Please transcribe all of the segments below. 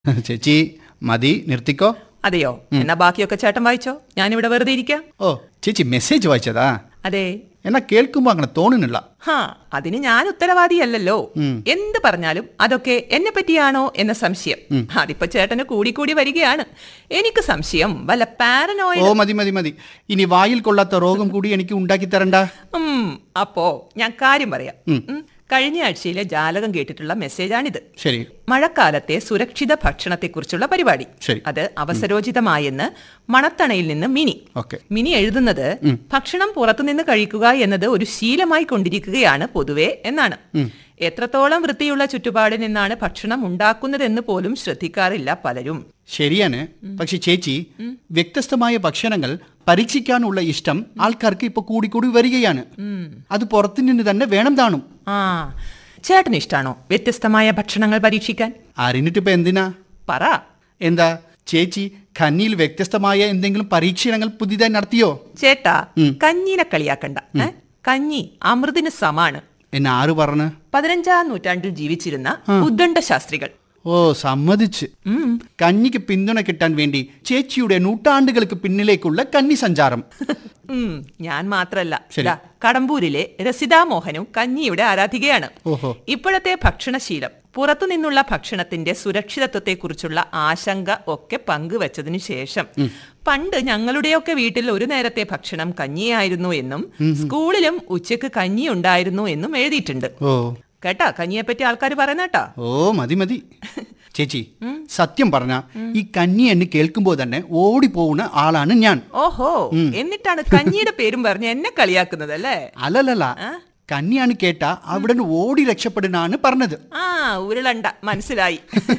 ചേച്ചി മതി നിർത്തിക്കോ അതെയോ എന്നാ ബാക്കിയൊക്കെ ചേട്ടൻ വായിച്ചോ ഞാനിവിടെ വെറുതെ ഇരിക്കാം ഓ ചേച്ചി മെസ്സേജ് വായിച്ചതാ അതെ എന്നാ കേൾക്കുമ്പോ അങ്ങനെ തോന്നുന്നില്ല ഹാ അതിന് ഞാൻ ഉത്തരവാദിയല്ലല്ലോ എന്ത് പറഞ്ഞാലും അതൊക്കെ എന്നെ പറ്റിയാണോ എന്ന സംശയം അതിപ്പോ ചേട്ടന് കൂടിക്കൂടി വരികയാണ് എനിക്ക് സംശയം വല്ല ഓ പാരനോയിഡ് മതി മതി മതി ഇനി വായിൽ കൊള്ളാത്ത രോഗം കൂടി എനിക്ക് ഉണ്ടാക്കി തരണ്ട ഉം, അപ്പോ ഞാൻ കാര്യം പറയാം ഉം, കഴിഞ്ഞ ആഴ്ചയിലെ ജാലകം കേട്ടിട്ടുള്ള മെസ്സേജാണിത് ശരി മഴക്കാലത്തെ സുരക്ഷിത ഭക്ഷണത്തെക്കുറിച്ചുള്ള പരിപാടി ശരി. അത് അവസരോചിതമായെന്ന് മണത്തണയിൽ നിന്ന് മിനി ഓക്കെ മിനി എഴുതുന്നത് ഭക്ഷണം പുറത്തുനിന്ന് കഴിക്കുക എന്നത് ഒരു ശീലമായി കൊണ്ടിരിക്കുകയാണ് പൊതുവെ എന്നാണ് എത്രത്തോളം വൃത്തിയുള്ള ചുറ്റുപാടിൽ നിന്നാണ് ഭക്ഷണം ഉണ്ടാക്കുന്നതെന്ന് പോലും ശ്രദ്ധിക്കാറില്ല പലരും ശരിയാണ് പക്ഷെ ചേച്ചി വ്യത്യസ്തമായ ഭക്ഷണങ്ങൾ പരീക്ഷിക്കാനുള്ള ഇഷ്ടം ആൾക്കാർക്ക് ഇപ്പൊ കൂടിക്കൂടി വരികയാണ് അത് പുറത്തു നിന്ന് തന്നെ വേണം താണും ആ ചേട്ടന് ഇഷ്ടാണോ വ്യത്യസ്തമായ ഭക്ഷണങ്ങൾ പരീക്ഷിക്കാൻ അറിഞ്ഞിട്ടിപ്പോ എന്തിനാ പറ എന്താ ചേച്ചി ഖന്നിയിൽ വ്യത്യസ്തമായ എന്തെങ്കിലും പരീക്ഷണങ്ങൾ പുതിയതായി നടത്തിയോ ചേട്ടാ കഞ്ഞീനെ കളിയാക്കണ്ട ഏ? കഞ്ഞി അമൃതിന് സമാണ് എന്നെ ആര് പറഞ്ഞ് പതിനഞ്ചാം നൂറ്റാണ്ടിൽ ജീവിച്ചിരുന്ന ഉദ്ദണ്ഡ ശാസ്ത്രികൾ ഓ സമ്മതിച്ച് കന്നിക്ക് പിന്തുണ കിട്ടാൻ വേണ്ടി ചേച്ചിയുടെ നൂറ്റാണ്ടുകൾക്ക് പിന്നിലേക്കുള്ള കന്നി സഞ്ചാരം ഉം, ഞാൻ മാത്രല്ല ശരി. ദാ, കടമ്പൂരിലെ രസിതാ മോഹനും കഞ്ഞിയുടെ ആരാധികയാണ് ഓഹോ. ഇപ്പോഴത്തെ ഭക്ഷണശീലം പുറത്തുനിന്നുള്ള ഭക്ഷണത്തിന്റെ സുരക്ഷിതത്വത്തെക്കുറിച്ചുള്ള ആശങ്ക ഒക്കെ പങ്കുവച്ചതിനു ശേഷം പണ്ട് ഞങ്ങളുടെയൊക്കെ വീട്ടിൽ ഒരു നേരത്തെ ഭക്ഷണം കഞ്ഞിയായിരുന്നു എന്നും സ്കൂളിലും ഉച്ചക്ക് കഞ്ഞി ഉണ്ടായിരുന്നു എന്നും എഴുതിയിട്ടുണ്ട് ഓ കേട്ടാ കഞ്ഞിയെപ്പറ്റി ആൾക്കാർ പറയുന്ന കേട്ടാ ഓ മതി മതി ചേച്ചി സത്യം പറഞ്ഞ ഈ കന്നി എന്ന് കേൾക്കുമ്പോൾ തന്നെ ഓടിപ്പോകുന്ന ആളാണ് ഞാൻ ഓഹോ എന്നിട്ടാണ് കഞ്ഞിയുടെ പേരും പറഞ്ഞ് എന്നെ കളിയാക്കുന്നത് അല്ലേ അല്ലല്ലല്ല കന്നിയാണ് കേട്ട അവിടെ നിന്ന് ഓടി രക്ഷപ്പെടുന്നാണ് പറഞ്ഞത് ആ ഉരുളണ്ട മനസ്സിലായി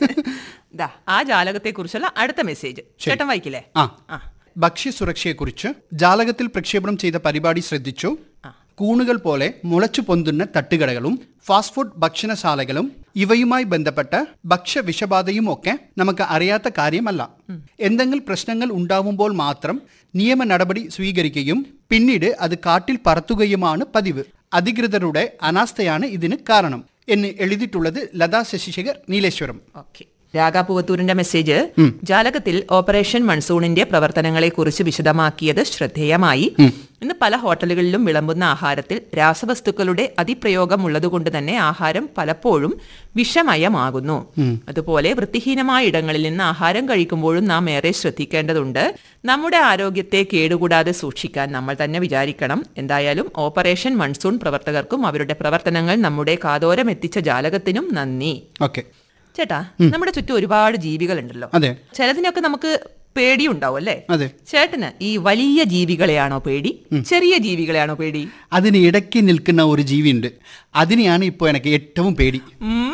ദാ ആ ജാലകത്തെ കുറിച്ചുള്ള അടുത്ത മെസ്സേജ് ചേട്ടൻ വായിക്കില്ലേ ആ ആ ഭക്ഷ്യസുരക്ഷയെക്കുറിച്ച് ജാലകത്തിൽ പ്രക്ഷേപണം ചെയ്ത പരിപാടി ശ്രദ്ധിച്ചു കൂണുകൾ പോലെ മുളച്ചു പൊന്തുന്ന തട്ടുകടകളും ഫാസ്റ്റ് ഫുഡ് ഭക്ഷണശാലകളും ഇവയുമായി ബന്ധപ്പെട്ട ഭക്ഷ്യ വിഷബാധയും ഒക്കെ നമുക്ക് അറിയാത്ത കാര്യമല്ല എന്തെങ്കിലും പ്രശ്നങ്ങൾ ഉണ്ടാവുമ്പോൾ മാത്രം നിയമ നടപടി സ്വീകരിക്കുകയും പിന്നീട് അത് കാട്ടിൽ പറത്തുകയുമാണ് പതിവ് അധികൃതരുടെ അനാസ്ഥയാണ് ഇതിന് കാരണം എന്ന് എഴുതിയിട്ടുള്ളത് ലതാ ശശിശേഖർ നീലേശ്വരം ഓക്കെ രാഗാപൂവത്തൂരിന്റെ മെസ്സേജ് ജാലകത്തിൽ ഓപ്പറേഷൻ മൺസൂണിന്റെ പ്രവർത്തനങ്ങളെ കുറിച്ച് വിശദമാക്കിയത് ശ്രദ്ധേയമായി ഇന്ന് പല ഹോട്ടലുകളിലും വിളമ്പുന്ന ആഹാരത്തിൽ രാസവസ്തുക്കളുടെ അതിപ്രയോഗം ഉള്ളതുകൊണ്ട് തന്നെ ആഹാരം പലപ്പോഴും വിഷമയമാകുന്നു അതുപോലെ വൃത്തിഹീനമായ ഇടങ്ങളിൽ നിന്ന് ആഹാരം കഴിക്കുമ്പോഴും നാം ഏറെ ശ്രദ്ധിക്കേണ്ടതുണ്ട് നമ്മുടെ ആരോഗ്യത്തെ കേടുകൂടാതെ സൂക്ഷിക്കാൻ നമ്മൾ തന്നെ വിചാരിക്കണം എന്തായാലും ഓപ്പറേഷൻ മൺസൂൺ പ്രവർത്തകർക്കും അവരുടെ പ്രവർത്തനങ്ങൾ നമ്മുടെ കാതോരം എത്തിച്ച ജാലകത്തിനും നന്ദി ഓക്കെ ചേട്ടാ നമ്മുടെ ചുറ്റും ഒരുപാട് ജീവികളുണ്ടല്ലോ അതെ ചിലതിനൊക്കെ നമുക്ക് പേടിയുണ്ടാവും അല്ലേ അതെ ചേട്ടന് ഈ വലിയ ജീവികളെയാണോ പേടി ചെറിയ ജീവികളെയാണോ പേടി അതിന് ഇടയ്ക്ക് നിൽക്കുന്ന ഒരു ജീവിയുണ്ട് അതിനെയാണ് ഇപ്പോൾ എനിക്ക് ഏറ്റവും പേടി ഉം.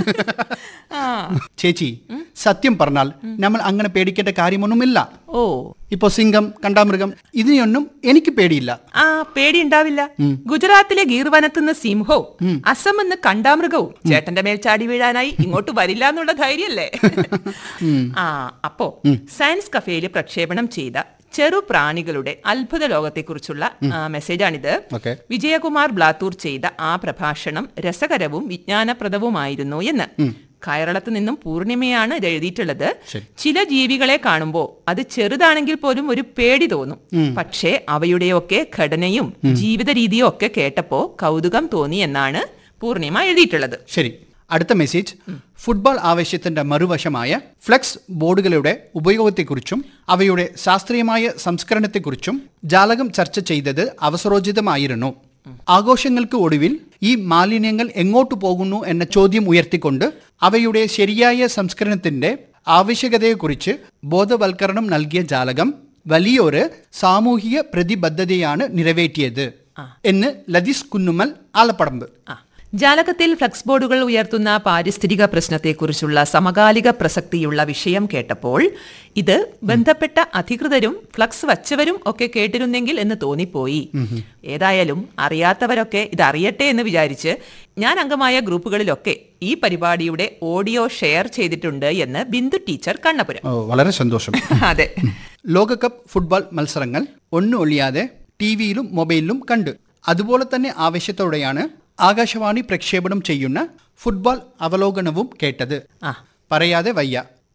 ആ ചേച്ചി സത്യം പറഞ്ഞാൽ നമ്മൾ അങ്ങനെ പേടിക്കേണ്ട കാര്യമൊന്നുമില്ല ഓ ഇപ്പൊ സിംഹം കണ്ടാമൃഗം ഇതിനെയൊന്നും എനിക്ക് പേടിയില്ല ആ പേടി ഉണ്ടാവില്ല ഗുജറാത്തിലെ ഗീർവനത്തുനിന്ന് സിംഹവും അസമെന്ന് കണ്ടാമൃഗവും ചേട്ടന്റെ മേൽ ചാടി വീഴാനായി ഇങ്ങോട്ട് വരില്ല എന്നുള്ള ധൈര്യല്ലേ ആ അപ്പോ സയൻസ് കഫേയിൽ പ്രക്ഷേപണം ചെയ്ത ചെറു പ്രാണികളുടെ അത്ഭുത ലോകത്തെക്കുറിച്ചുള്ള ആ, മെസ്സേജാണിത് ഓക്കെ വിജയകുമാർ ബ്ലാത്തൂർ ചെയ്ത ആ പ്രഭാഷണം രസകരവും വിജ്ഞാനപ്രദവുമായിരുന്നു എന്ന് കയറളത്ത് നിന്നും പൂർണിമയാണ് ഇത് എഴുതിയിട്ടുള്ളത് ശരി. ചില ജീവികളെ കാണുമ്പോൾ അത് ചെറുതാണെങ്കിൽ പോലും ഒരു പേടി തോന്നും പക്ഷേ അവയുടെയൊക്കെ ഘടനയും ജീവിത രീതിയും ഒക്കെ കേട്ടപ്പോ കൗതുകം തോന്നി എന്നാണ് പൂർണിമ എഴുതിയിട്ടുള്ളത് ശരി അടുത്ത മെസ്സേജ് ഫുട്ബോൾ ആവശ്യത്തിന്റെ മറുവശമായ ഫ്ലെക്സ് ബോർഡുകളുടെ ഉപയോഗത്തെക്കുറിച്ചും അവയുടെ ശാസ്ത്രീയമായ സംസ്കരണത്തെക്കുറിച്ചും ജാലകം ചർച്ച ചെയ്തത് അവസരോചിതമായിരുന്നു ആഘോഷങ്ങൾക്ക് ഒടുവിൽ ഈ മാലിന്യങ്ങൾ എങ്ങോട്ട് പോകുന്നു എന്ന ചോദ്യം ഉയർത്തിക്കൊണ്ട് അവയുടെ ശരിയായ സംസ്കരണത്തിന്റെ ആവശ്യകതയെക്കുറിച്ച് ബോധവൽക്കരണം നൽകിയ ജാലകം വലിയൊരു സാമൂഹിക പ്രതിബദ്ധതയാണ് നിറവേറ്റിയത് എന്ന് ലതീഷ് കുന്നുമ്മൽ ആലപ്പടമ്പ് ആ ജാലകത്തിൽ ഫ്ലക്സ് ബോർഡുകൾ ഉയർത്തുന്ന പാരിസ്ഥിതിക പ്രശ്നത്തെക്കുറിച്ചുള്ള സമകാലിക പ്രസക്തിയുള്ള വിഷയം കേട്ടപ്പോൾ ഇത് ബന്ധപ്പെട്ട അധികൃതരും ഫ്ലക്സ് വച്ചവരും ഒക്കെ കേട്ടിരുന്നെങ്കിൽ എന്ന് തോന്നിപ്പോയി ഏതായാലും അറിയാത്തവരൊക്കെ ഇത് അറിയട്ടെ എന്ന് വിചാരിച്ച് ഞാൻ അംഗമായ ഗ്രൂപ്പുകളിലൊക്കെ ഈ പരിപാടിയുടെ ഓഡിയോ ഷെയർ ചെയ്തിട്ടുണ്ട് എന്ന് ബിന്ദു ടീച്ചർ കണ്ണപുരം ഓ വളരെ സന്തോഷം അതെ ലോകകപ്പ് ഫുട്ബോൾ മത്സരങ്ങൾ ഒന്നും ഒഴിയാതെ ടി വിയിലും മൊബൈലിലും കണ്ടു അതുപോലെ തന്നെ ആവശ്യത്തോടെയാണ് ആകാശവാണി പ്രക്ഷേപണം ചെയ്യുന്ന ഫുട്ബോൾ അവലോകനവും കേട്ടത് ആ പറയാതെ വയ്യ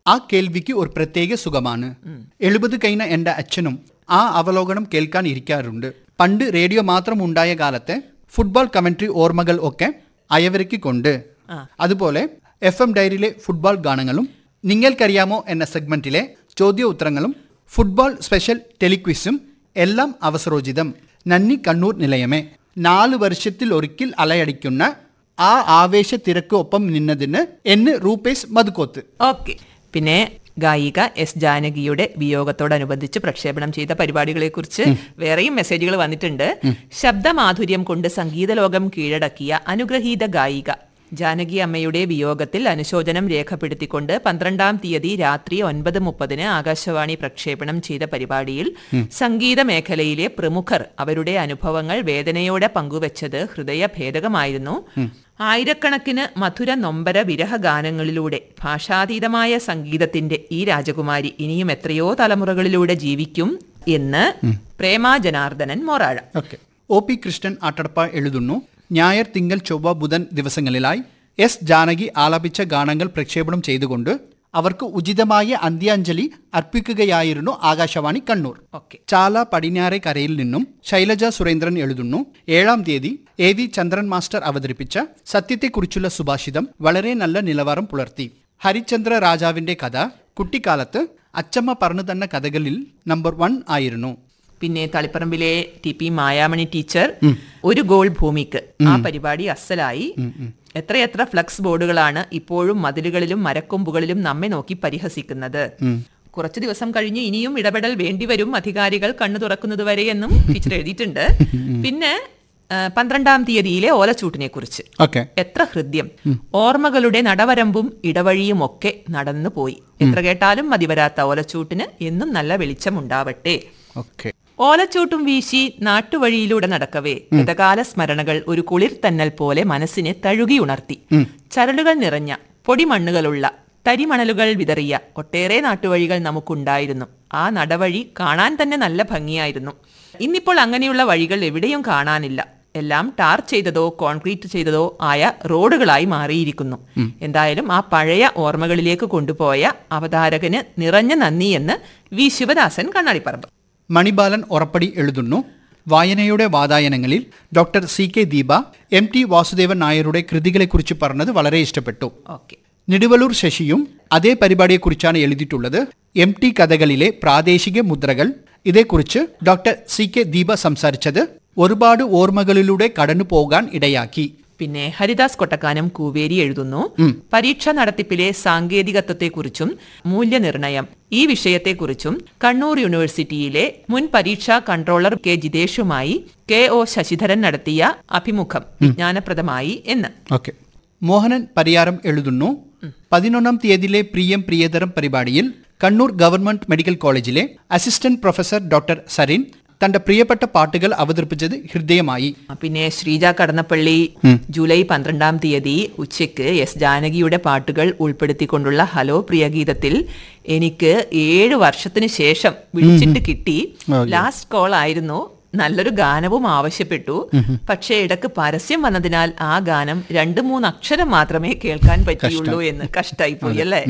ആ കേൾവിക്ക് ഒരു പ്രത്യേക സുഖമാണ് എഴുപത് കഴിഞ്ഞ എന്റെ അച്ഛനും ആ അവലോകനം കേൾക്കാൻ ഇരിക്കാറുണ്ട് പണ്ട് റേഡിയോ മാത്രം ഉണ്ടായ കാലത്തെ ഫുട്ബോൾ കമന്ററി ഓർമ്മകൾ ഒക്കെ അയവരയ്ക്ക് കൊണ്ട് അതുപോലെ എഫ് എം ഡയറിയിലെ ഫുട്ബോൾ ഗാനങ്ങളും നിങ്ങൾക്കറിയാമോ എന്ന സെഗ്മെന്റിലെ ചോദ്യോത്തരങ്ങളും ഫുട്ബോൾ സ്പെഷ്യൽ ടെലിക്വിസും എല്ലാം അവസരോചിതം നന്ദി കണ്ണൂർ നിലയമേ നാല് വർഷത്തിൽ ഒരിക്കൽ അലയടിക്കുന്ന ആ ആവേശ തിരക്ക് ഒപ്പം നിന്നതിന് എന്ന് റൂപേസ് മധുക്കോത്ത് ഓക്കെ പിന്നെ ഗായിക എസ് ജാനകിയുടെ വിയോഗത്തോടനുബന്ധിച്ച് പ്രക്ഷേപണം ചെയ്ത പരിപാടികളെക്കുറിച്ച് വേറെയും മെസ്സേജുകൾ വന്നിട്ടുണ്ട് ശബ്ദമാധുര്യം കൊണ്ട് സംഗീത ലോകം കീഴടക്കിയ അനുഗ്രഹീത ഗായിക ജാനകി അമ്മയുടെ വിയോഗത്തിൽ അനുശോചനം രേഖപ്പെടുത്തിക്കൊണ്ട് പന്ത്രണ്ടാം തീയതി രാത്രി ഒൻപത് മുപ്പതിന് ആകാശവാണി പ്രക്ഷേപണം ചെയ്ത പരിപാടിയിൽ സംഗീത മേഖലയിലെ പ്രമുഖർ അവരുടെ അനുഭവങ്ങൾ വേദനയോടെ പങ്കുവച്ചത് ഹൃദയഭേദകമായിരുന്നു ആയിരക്കണക്കിന് മധുര നൊമ്പര വിരഹ ഗാനങ്ങളിലൂടെ ഭാഷാതീതമായ സംഗീതത്തിന്റെ ഈ രാജകുമാരി ഇനിയും എത്രയോ തലമുറകളിലൂടെ ജീവിക്കും എന്ന് Prema Janardhanan Morazha okay O P Krishnan Attadappa എഴുതുന്നു ഞായർ തിങ്കൾ ചൊവ്വ ബുധൻ ദിവസങ്ങളിലായി എസ് ജാനകി ആലപിച്ച ഗാനങ്ങൾ പ്രക്ഷേപണം ചെയ്തുകൊണ്ട് അവർക്ക് ഉചിതമായ അന്ത്യാഞ്ജലി അർപ്പിക്കുകയായിരുന്നു ആകാശവാണി കണ്ണൂർ ഓക്കെ ചാല പടിഞ്ഞാറെ കരയിൽ നിന്നും ശൈലജ സുരേന്ദ്രൻ എഴുതുന്നു ഏഴാം തീയതി എ വി ചന്ദ്രൻ മാസ്റ്റർ അവതരിപ്പിച്ച സത്യത്തെക്കുറിച്ചുള്ള സുഭാഷിതം വളരെ നല്ല നിലവാരം പുലർത്തി ഹരിചന്ദ്ര രാജാവിന്റെ കഥ കുട്ടിക്കാലത്ത് അച്ചമ്മ പറഞ്ഞു തന്ന കഥകളിൽ നമ്പർ വൺ ആയിരുന്നു പിന്നെ തളിപ്പറമ്പിലെ ടി പി മായാമണി ടീച്ചർ ഒരു ഗോൾ ഭൂമിക്ക് ആ പരിപാടി അസലായി എത്രയെത്ര ഫ്ലക്സ് ബോർഡുകളാണ് ഇപ്പോഴും മതിലുകളിലും മരക്കൊമ്പുകളിലും നമ്മെ നോക്കി പരിഹസിക്കുന്നത് കുറച്ചു ദിവസം കഴിഞ്ഞ് ഇനിയും ഇടപെടൽ വേണ്ടിവരും അധികാരികൾ കണ്ണു തുറക്കുന്നതുവരെ എന്നും ടീച്ചർ എഴുതിയിട്ടുണ്ട് പിന്നെ ആ, പന്ത്രണ്ടാം തീയതിയിലെ ഓലച്ചൂട്ടിനെ കുറിച്ച് ഓക്കെ എത്ര ഹൃദ്യം ഓർമ്മകളുടെ നടവരമ്പും ഇടവഴിയും ഒക്കെ നടന്നു പോയി എത്ര കേട്ടാലും മതിവരാത്ത ഓലച്ചൂട്ടിന് എന്നും നല്ല വെളിച്ചമുണ്ടാവട്ടെ ഓക്കെ ഓലച്ചൂട്ടും വീശി നാട്ടുവഴിയിലൂടെ നടക്കവേ ഗതകാല സ്മരണകൾ ഒരു കുളിർ തന്നൽ പോലെ മനസ്സിനെ തഴുകി ഉണർത്തി ചരലുകൾ നിറഞ്ഞ പൊടിമണ്ണുകളുള്ള തരിമണലുകൾ വിതറിയ ഒട്ടേറെ നാട്ടുവഴികൾ നമുക്കുണ്ടായിരുന്നു ആ നടവഴി കാണാൻ തന്നെ നല്ല ഭംഗിയായിരുന്നു ഇന്നിപ്പോൾ അങ്ങനെയുള്ള വഴികൾ എവിടെയും കാണാനില്ല എല്ലാം ടാർ ചെയ്തതോ കോൺക്രീറ്റ് ചെയ്തതോ ആയ റോഡുകളായി മാറിയിരിക്കുന്നു എന്തായാലും ആ പഴയ ഓർമ്മകളിലേക്ക് കൊണ്ടുപോയ അവതാരകന് നിറഞ്ഞ നന്ദി എന്ന് വി ശിവദാസൻ കണ്ണാടിപ്പറമ്പ് മണിബാലൻ ഉറപ്പടി എഴുതുന്നു വായനയുടെ വാതായനങ്ങളിൽ doctor C K Deepa M T Vasudevan നായരുടെ കൃതികളെക്കുറിച്ച് പറഞ്ഞത് വളരെ ഇഷ്ടപ്പെട്ടു ഓക്കെ നിടുവലൂർ ശശിയും അതേ പരിപാടിയെക്കുറിച്ചാണ് എഴുതിയിട്ടുള്ളത് എം ടി കഥകളിലെ പ്രാദേശിക മുദ്രകൾ ഇതേക്കുറിച്ച് ഡോക്ടർ സി കെ ദീപ സംസാരിച്ചത് ഒരുപാട് ഓർമ്മകളിലൂടെ കടന്നു പോകാൻ ഇടയാക്കി പിന്നെ ഹരിദാസ് കൊട്ടക്കാനം കൂവേരി എഴുതുന്നു പരീക്ഷ നടത്തിപ്പിലെ സാങ്കേതികത്വത്തെക്കുറിച്ചും മൂല്യനിർണയം ഈ വിഷയത്തെക്കുറിച്ചും കണ്ണൂർ യൂണിവേഴ്സിറ്റിയിലെ മുൻ പരീക്ഷാ കൺട്രോളർ കെ ജിതേഷുമായി കെ ഒ ശശിധരൻ നടത്തിയ അഭിമുഖം വിജ്ഞാനപ്രദമായി എന്ന് ഓക്കെ മോഹനൻ പരിയാരം എഴുതുന്നു പതിനൊന്നാം തീയതിയിലെ പ്രിയം പ്രിയതരം പരിപാടിയിൽ കണ്ണൂർ ഗവൺമെന്റ് മെഡിക്കൽ കോളേജിലെ അസിസ്റ്റന്റ് പ്രൊഫസർ ഡോക്ടർ സരിൻ തന്റെ പ്രിയപ്പെട്ട പാട്ടുകൾ അവതരിപ്പിച്ചത് ഹൃദയമായി പിന്നെ ശ്രീജ കടന്നപ്പള്ളി ജൂലൈ പന്ത്രണ്ടാം തീയതി ഉച്ചയ്ക്ക് എസ് ജാനകിയുടെ പാട്ടുകൾ ഉൾപ്പെടുത്തിക്കൊണ്ടുള്ള ഹലോ പ്രിയഗീതത്തിൽ എനിക്ക് ഏഴ് വർഷത്തിന് ശേഷം വിളിച്ചിട്ട് കിട്ടി ലാസ്റ്റ് കോൾ ആയിരുന്നു നല്ലൊരു ഗാനവും ആവശ്യപ്പെട്ടു പക്ഷേ ഇടക്ക് പരസ്യം വന്നതിനാൽ ആ ഗാനം രണ്ട് മൂന്ന് അക്ഷരം മാത്രമേ കേൾക്കാൻ പറ്റിയുള്ളൂ എന്ന് കഷ്ടായി പോയി അല്ലേ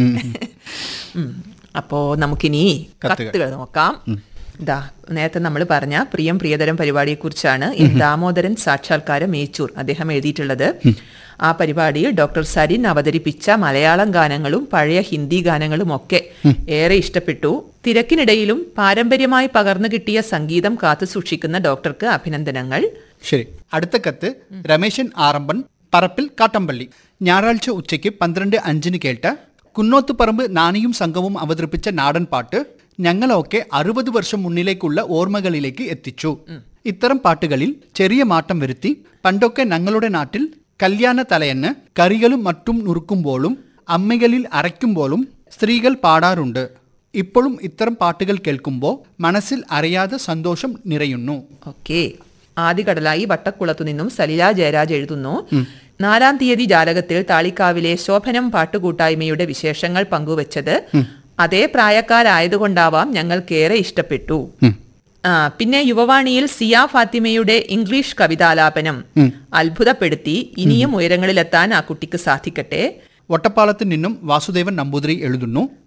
ഉം. അപ്പോ നമുക്കിനി കത്തുകൾ. കത്തുകൾ നോക്കാം ഇതാ നേരത്തെ നമ്മൾ പറഞ്ഞ പ്രിയം പ്രിയതരം പരിപാടിയെക്കുറിച്ചാണ് എൻ ദാമോദരൻ സാക്ഷാത്കാരം മേച്ചൂർ അദ്ദേഹം എഴുതിയിട്ടുള്ളത് ആ പരിപാടിയിൽ ഡോക്ടർ സരിൻ അവതരിപ്പിച്ച മലയാളം ഗാനങ്ങളും പഴയ ഹിന്ദി ഗാനങ്ങളും ഒക്കെ ഏറെ ഇഷ്ടപ്പെട്ടു തിരക്കിനിടയിലും പാരമ്പര്യമായി പകർന്നു കിട്ടിയ സംഗീതം കാത്തു സൂക്ഷിക്കുന്ന ഡോക്ടർക്ക് അഭിനന്ദനങ്ങൾ ശരി അടുത്ത കത്ത് രമേശൻ ആറമ്പൻ പറപ്പിൽ കാട്ടമ്പള്ളി ഞായറാഴ്ച ഉച്ചയ്ക്ക് പന്ത്രണ്ട് അഞ്ചിന് കേട്ട കുന്നോത്തുപറമ്പ് നാണിയും സംഘവും അവതരിപ്പിച്ച നാടൻ പാട്ട് ഞങ്ങളൊക്കെ അറുപത് വർഷം മുന്നിലേക്കുള്ള ഓർമ്മകളിലേക്ക് എത്തിച്ചു ഇത്തരം പാട്ടുകളിൽ ചെറിയ മാറ്റം വരുത്തി പണ്ടൊക്കെ ഞങ്ങളുടെ നാട്ടിൽ കല്യാണ തലയന്ന് കറികളും മറ്റും നുറുക്കുമ്പോഴും അമ്മകളിൽ അരയ്ക്കുമ്പോഴും സ്ത്രീകൾ പാടാറുണ്ട് ഇപ്പോഴും ഇത്തരം പാട്ടുകൾ കേൾക്കുമ്പോൾ മനസ്സിൽ അറിയാതെ സന്തോഷം നിറയുന്നു ഓക്കെ ആദികടലായി വട്ടക്കുളത്തു നിന്നും സലില ജയരാജ് എഴുതുന്നു നാലാം തീയതി ജാലകത്തിൽ താളിക്കാവിലെ ശോഭനം പാട്ടുകൂട്ടായ്മയുടെ വിശേഷങ്ങൾ പങ്കുവച്ചത് അതേ പ്രായക്കാരായതുകൊണ്ടാവാം ഞങ്ങൾക്കേറെ ഇഷ്ടപ്പെട്ടു ആ പിന്നെ യുവവാണിയിൽ സിയ ഫാത്തിമയുടെ ഇംഗ്ലീഷ് കവിതാലാപനം അത്ഭുതപ്പെടുത്തി ഇനിയും ഉയരങ്ങളിലെത്താൻ ആ കുട്ടിക്ക് സാധിക്കട്ടെ ഒട്ടപ്പാലത്ത് നിന്നും വാസുദേവൻ നമ്പൂതിരി എഴുതുന്നു